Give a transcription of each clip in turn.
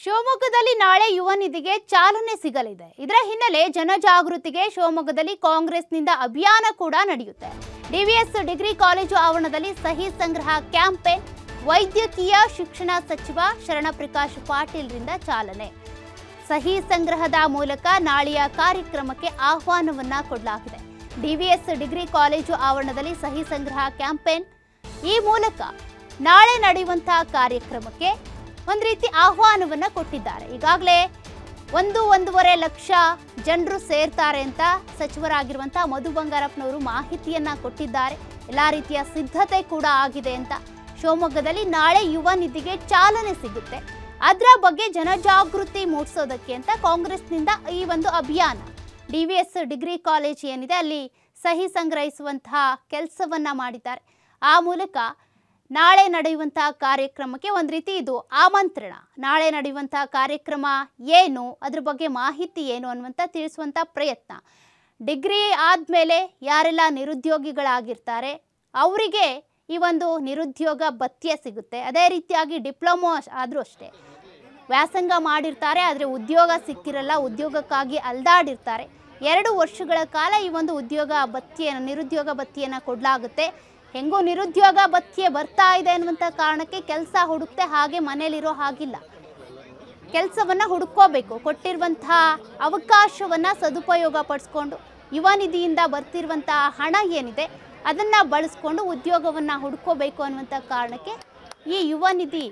ಶಿವಮೊಗ್ಗದಲ್ಲಿ ನಾಳೆ ಯುವ ನಿಧಿಗೆ ಚಾಲನೆ ಸಿಗಲಿದೆ ಇದರ ಹಿನ್ನೆಲೆ ಜನಜಾಗೃತಿಗೆ ಶಿವಮೊಗ್ಗದಲ್ಲಿ ಕಾಂಗ್ರೆಸ್ನಿಂದ ಅಭಿಯಾನ ಕೂಡ ನಡೆಯುತ್ತೆ ಡಿವಿಎಸ್ ಡಿಗ್ರಿ ಕಾಲೇಜು ಆವರಣದಲ್ಲಿ ಸಹಿ ಸಂಗ್ರಹ ಕ್ಯಾಂಪೇನ್ ವೈದ್ಯಕೀಯ ಶಿಕ್ಷಣ ಸಚಿವ ಶರಣಪ್ರಕಾಶ್ ಪಾಟೀಲ್ರಿಂದ ಚಾಲನೆ ಸಹಿ ಸಂಗ್ರಹದ ಮೂಲಕ ನಾಳೆಯ ಕಾರ್ಯಕ್ರಮಕ್ಕೆ ಆಹ್ವಾನವನ್ನ ಕೊಡಲಾಗಿದೆ ಡಿವಿಎಸ್ ಡಿಗ್ರಿ ಕಾಲೇಜು ಆವರಣದಲ್ಲಿ ಸಹಿ ಸಂಗ್ರಹ ಕ್ಯಾಂಪೇನ್ ಈ ಮೂಲಕ ನಾಳೆ ನಡೆಯುವಂತಹ ಕಾರ್ಯಕ್ರಮಕ್ಕೆ ಒಂದು ರೀತಿ ಆಹ್ವಾನವನ್ನ ಕೊಟ್ಟಿದ್ದಾರೆ ಈಗಾಗಲೇ ಒಂದು ಒಂದೂವರೆ ಲಕ್ಷ ಜನರು ಸೇರ್ತಾರೆ ಅಂತ ಸಚಿವರಾಗಿರುವಂತಹ ಮಧು ಬಂಗಾರಪ್ಪನವರು ಮಾಹಿತಿಯನ್ನ ಕೊಟ್ಟಿದ್ದಾರೆ ಎಲ್ಲ ರೀತಿಯ ಸಿದ್ಧತೆ ಕೂಡ ಆಗಿದೆ ಅಂತ ಶಿವಮೊಗ್ಗದಲ್ಲಿ ನಾಳೆ ಯುವ ನಿಧಿಗೆ ಚಾಲನೆ ಸಿಗುತ್ತೆ ಅದರ ಬಗ್ಗೆ ಜನಜಾಗೃತಿ ಮೂಡಿಸೋದಕ್ಕೆ ಅಂತ ಕಾಂಗ್ರೆಸ್ನಿಂದ ಈ ಒಂದು ಅಭಿಯಾನ D V S degree college ಏನಿದೆ ಅಲ್ಲಿ ಸಹಿ ಸಂಗ್ರಹಿಸುವಂತಹ ಕೆಲಸವನ್ನ ಮಾಡಿದ್ದಾರೆ ಆ ಮೂಲಕ ನಾಳೆ ನಡೆಯುವಂತಹ ಕಾರ್ಯಕ್ರಮಕ್ಕೆ ಒಂದು ರೀತಿ ಇದು ಆಮಂತ್ರಣ ನಾಳೆ ನಡೆಯುವಂತಹ ಕಾರ್ಯಕ್ರಮ ಏನು ಅದ್ರ ಬಗ್ಗೆ ಮಾಹಿತಿ ಏನು ಅನ್ನುವಂಥ ತಿಳಿಸುವಂಥ ಪ್ರಯತ್ನ ಡಿಗ್ರಿ ಆದಮೇಲೆ ಯಾರೆಲ್ಲ ನಿರುದ್ಯೋಗಿಗಳಾಗಿರ್ತಾರೆ ಅವರಿಗೆ ಈ ಒಂದು ನಿರುದ್ಯೋಗ ಭತ್ಯೆ ಸಿಗುತ್ತೆ ಅದೇ ರೀತಿಯಾಗಿ ಡಿಪ್ಲೊಮೊ ಆದರೂ ಅಷ್ಟೇ ವ್ಯಾಸಂಗ ಮಾಡಿರ್ತಾರೆ ಆದರೆ ಉದ್ಯೋಗ ಸಿಕ್ಕಿರಲ್ಲ ಉದ್ಯೋಗಕ್ಕಾಗಿ ಅಲ್ದಾಡಿರ್ತಾರೆ ಎರಡು ವರ್ಷಗಳ ಕಾಲ ಈ ಒಂದು ಉದ್ಯೋಗ ಭತ್ಯೆಯನ್ನು ನಿರುದ್ಯೋಗ ಭತ್ಯೆಯನ್ನು ಕೊಡಲಾಗುತ್ತೆ ಹೆಂಗೂ ನಿರುದ್ಯೋಗ ಭತ್ಯೆ ಬರ್ತಾ ಇದೆ ಅನ್ನುವಂಥ ಕಾರಣಕ್ಕೆ ಕೆಲಸ ಹುಡುಕ್ತೆ ಹಾಗೆ ಮನೇಲಿರೋ ಹಾಗಿಲ್ಲ ಕೆಲಸವನ್ನ ಹುಡುಕೋಬೇಕು ಕೊಟ್ಟಿರುವಂತಹ ಅವಕಾಶವನ್ನ ಸದುಪಯೋಗ ಪಡಿಸ್ಕೊಂಡು ಯುವ ನಿಧಿಯಿಂದ ಬರ್ತಿರುವಂತಹ ಹಣ ಏನಿದೆ ಅದನ್ನ ಬಳಸ್ಕೊಂಡು ಉದ್ಯೋಗವನ್ನ ಹುಡುಕೋಬೇಕು ಅನ್ನುವಂಥ ಕಾರಣಕ್ಕೆ ಈ ಯುವ ನಿಧಿ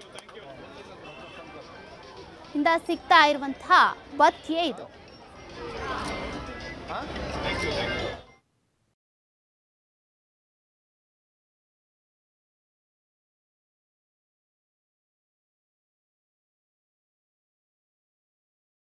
ಇಂದ ಸಿಗ್ತಾ ಇರುವಂತಹ ಭತ್ಯೆ ಇದು